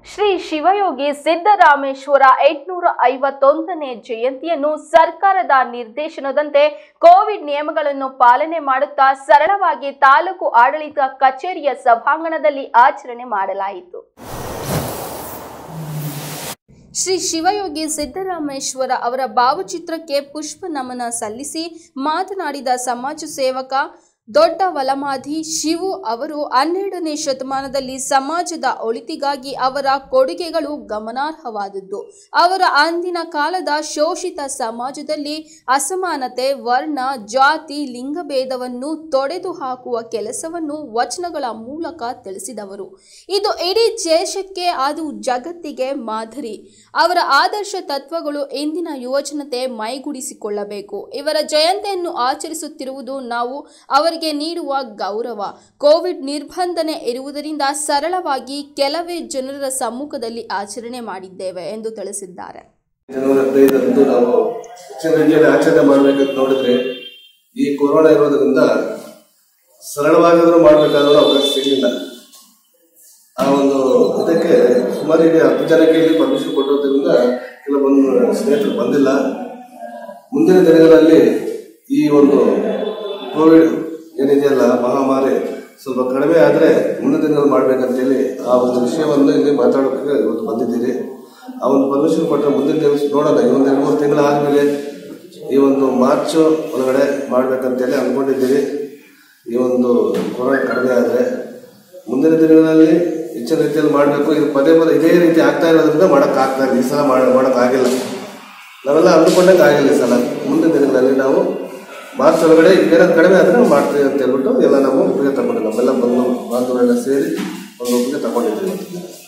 ಶ್ರೀ ಶಿವಯೋಗಿ ಸಿದ್ದರಾಮೇಶ್ವರ ಎಂಟುನೂರ ಐವತ್ತೊಂದನೇ ಜಯಂತಿಯನ್ನು ಸರ್ಕಾರದ ನಿರ್ದೇಶನದಂತೆ ಕೋವಿಡ್ ನಿಯಮಗಳನ್ನು ಪಾಲನೆ ಮಾಡುತ್ತಾ ಸರಳವಾಗಿ ತಾಲೂಕು ಆಡಳಿತ ಕಚೇರಿಯ ಸಭಾಂಗಣದಲ್ಲಿ ಆಚರಣೆ ಮಾಡಲಾಯಿತು ಶ್ರೀ ಶಿವಯೋಗಿ ಸಿದ್ದರಾಮೇಶ್ವರ ಅವರ ಭಾವಚಿತ್ರಕ್ಕೆ ಪುಷ್ಪ ನಮನ ಸಲ್ಲಿಸಿ ಮಾತನಾಡಿದ ಸಮಾಜ ಸೇವಕ ದೊಡ್ಡ ವಲಮಾಧಿ ಶಿವು ಅವರು ಹನ್ನೆರಡನೇ ಶತಮಾನದಲ್ಲಿ ಸಮಾಜದ ಒಳಿತಿಗಾಗಿ ಅವರ ಕೊಡುಗೆಗಳು ಗಮನಾರ್ಹವಾದದ್ದು ಅವರ ಅಂದಿನ ಕಾಲದ ಶೋಷಿತ ಸಮಾಜದಲ್ಲಿ ಅಸಮಾನತೆ ವರ್ಣ ಜಾತಿ ಲಿಂಗಭೇದವನ್ನು ತೊಡೆದು ಹಾಕುವ ಕೆಲಸವನ್ನು ವಚನಗಳ ಮೂಲಕ ತಿಳಿಸಿದವರು ಇದು ಇಡೀ ದೇಶಕ್ಕೆ ಅದು ಜಗತ್ತಿಗೆ ಮಾದರಿ ಅವರ ಆದರ್ಶ ತತ್ವಗಳು ಇಂದಿನ ಯುವಜನತೆ ಮೈಗೂಡಿಸಿಕೊಳ್ಳಬೇಕು ಇವರ ಜಯಂತಿಯನ್ನು ಆಚರಿಸುತ್ತಿರುವುದು ನಾವು ಅವರಿಗೆ ನೀಡುವ ಗೌರವ ಕೋವಿಡ್ ನಿರ್ಬಂಧನೆ ಇರುವುದರಿಂದ ಸರಳವಾಗಿ ಕೆಲವೇ ಜನರ ಸಮ್ಮುಖದಲ್ಲಿ ಆಚರಣೆ ಮಾಡಿದ್ದೇವೆ ಎಂದು ತಿಳಿಸಿದ್ದಾರೆ ಜನವರಿ ಹದಿನೈದರಂದು ನಾವು ಹೆಚ್ಚಿನ ರೀತಿಯಲ್ಲಿ ಆಚರಣೆ ಮಾಡಬೇಕಂತ ನೋಡಿದ್ರೆ ಈ ಕೊರೋನಾ ಇರೋದ್ರಿಂದ ಸರಳವಾಗಿದ್ರು ಮಾಡಬೇಕಾದ್ರೂ ಅವಕಾಶ ಸಿಗಲಿಲ್ಲ ಆ ಒಂದು ಇದಕ್ಕೆ ಸುಮಾರು ಈಗ ಹತ್ತು ಜನಕ್ಕೆ ಇಲ್ಲಿ ಪರ್ಮಿಷನ್ ಕೊಟ್ಟಿರೋದ್ರಿಂದ ಕೆಲವೊಂದು ಸ್ನೇಹಿತರು ಬಂದಿಲ್ಲ ಮುಂದಿನ ದಿನಗಳಲ್ಲಿ ಈ ಒಂದು ಕೋವಿಡ್ ಏನಿದೆಯಲ್ಲ ಮಹಾಮಾರಿ ಸ್ವಲ್ಪ ಕಡಿಮೆ ಆದರೆ ಮುಂದಿನ ದಿನಗಳಲ್ಲಿ ಮಾಡ್ಬೇಕಂತೇಳಿ ಆ ಒಂದು ವಿಷಯವನ್ನು ಇಲ್ಲಿ ಮಾತಾಡೋಕೆ ಇವತ್ತು ಬಂದಿದ್ದೀರಿ ಆ ಒಂದು ಪರ್ಮಿಷನ್ ಕೊಟ್ಟರೆ ಮುಂದಿನ ದಿವಸ ನೋಡೋಣ ಈ ಒಂದು ಎರಡು ಮೂರು ತಿಂಗಳು ಆದಮೇಲೆ ಈ ಒಂದು ಮಾರ್ಚ್ ಒಳಗಡೆ ಮಾಡ್ಬೇಕಂತೇಳಿ ಅಂದ್ಕೊಂಡಿದ್ದೀರಿ ಈ ಒಂದು ಕೊರೋನಾ ಕಡಿಮೆ ಆದರೆ ಮುಂದಿನ ದಿನಗಳಲ್ಲಿ ಹೆಚ್ಚಿನ ರೀತಿಯಲ್ಲಿ ಮಾಡಬೇಕು ಇದು ಪದೇ ಪದೇ ಇದೇ ರೀತಿ ಆಗ್ತಾ ಇರೋದ್ರಿಂದ ಮಾಡೋಕ್ಕಾಗ್ತಾ ಇಲ್ಲ ಈ ಸಲ ಮಾಡ ಮಾಡೋಕ್ಕಾಗಿಲ್ಲ ನಾವೆಲ್ಲ ಅಂದ್ಕೊಂಡಂಗೆ ಆಗಿಲ್ಲ ಈ ಸಲ ಮುಂದಿನ ದಿನಗಳಲ್ಲಿ ನಾವು ಮಾರ್ಚ್ ಒಳಗಡೆ ಏನಾದ್ರು ಕಡಿಮೆ ಆದರೆ ನಾವು ಮಾಡ್ತೀವಿ ಅಂತ ಹೇಳ್ಬಿಟ್ಟು ಎಲ್ಲ ನಾವು ಒಪ್ಪಿಗೆ ತಗೊಂಡಿದ್ದೀವಿ ನಮ್ಮೆಲ್ಲ ಬಂದು ಬಾಂಧವರೆಲ್ಲ ಸೇರಿ ಒಂದು ಒಪ್ಪಿಗೆ ತಗೊಂಡಿದ್ದೀವಿ